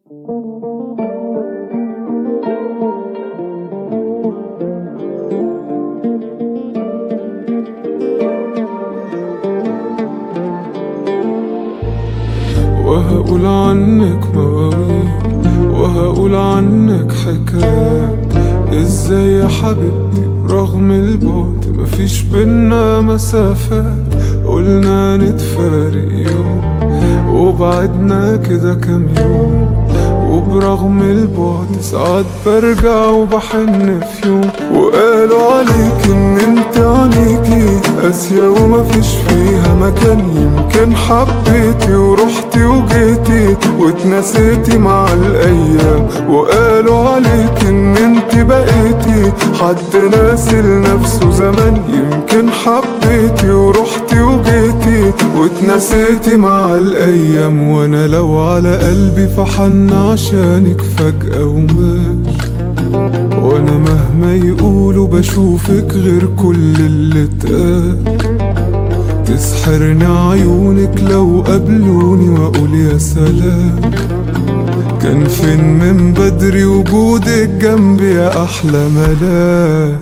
وهقول عنك مواويل وهقول عنك حكايات ازاي يا حبيبتي رغم البعد مفيش بينا مسافات قلنا نتفارق يوم وبعدنا كده كام يوم وبرغم البعد ساعات برجع وبحن في يوم وقالوا عليك ان انت عليكي قاسية ومفيش فيها مكان يمكن حبيتي ورحتي وجيتي واتنسيتي مع الايام وقالوا عليك ان انت بقيتي حد ناسي لنفسه زمان يمكن حبيتي ورحتي وجيتي واتنسيتي مع الايام وانا لو على قلبي فحن عشانك فجأة وماشي وانا مهما يقولوا بشوفك غير كل اللي اتقال تسحرني عيونك لو قابلوني واقول يا سلام كان فين من بدري وجودك جنبي يا احلى ملاك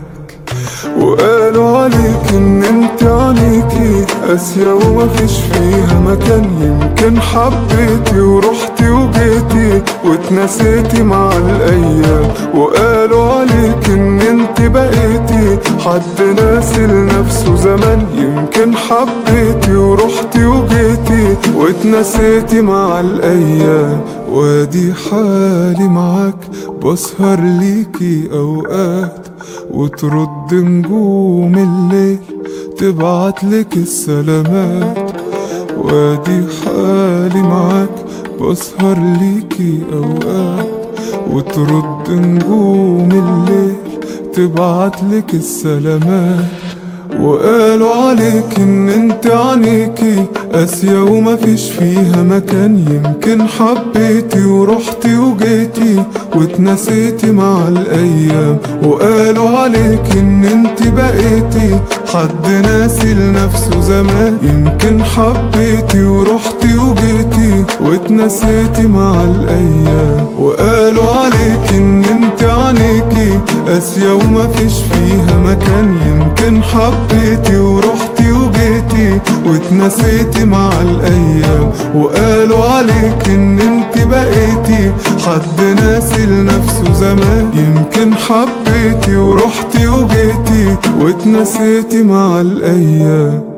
وقالوا عليك ان انت عليكي قاسية ومفيش فيها مكان يمكن حبيتي ورحتي وجيتي واتنسيتي مع الايام وقالوا عليك ان انت بقيتي حد ناسي لنفسه زمان يمكن حبيتي ورحتي وجيتي واتنسيتي مع الايام وادي حالي معاك بسهر ليكي اوقات وترد نجوم الليل تبعتلك السلامات وادي حالي معاك بسهر ليكي اوقات وترد نجوم الليل تبعتلك السلامات وقالوا عليك ان انت عنيكي قاسية ومفيش فيها مكان يمكن حبيتي ورحتي وجيتي واتنسيتي مع الايام وقالوا عليك ان انت بقيتي حد ناسي لنفسه زمان يمكن حبيتي ورحتي وجيتي واتنسيتي مع الايام وقالوا عليك ان انت عنيكي قاسية ومفيش فيها مكان يمكن حبيتي ورحتي وجيتي واتنسيتي مع الايام وقالوا عليك ان انت بقيتي حد ناسي لنفسه زمان يمكن حبيتي ورحتي وجيتي واتنسيتي مع الايام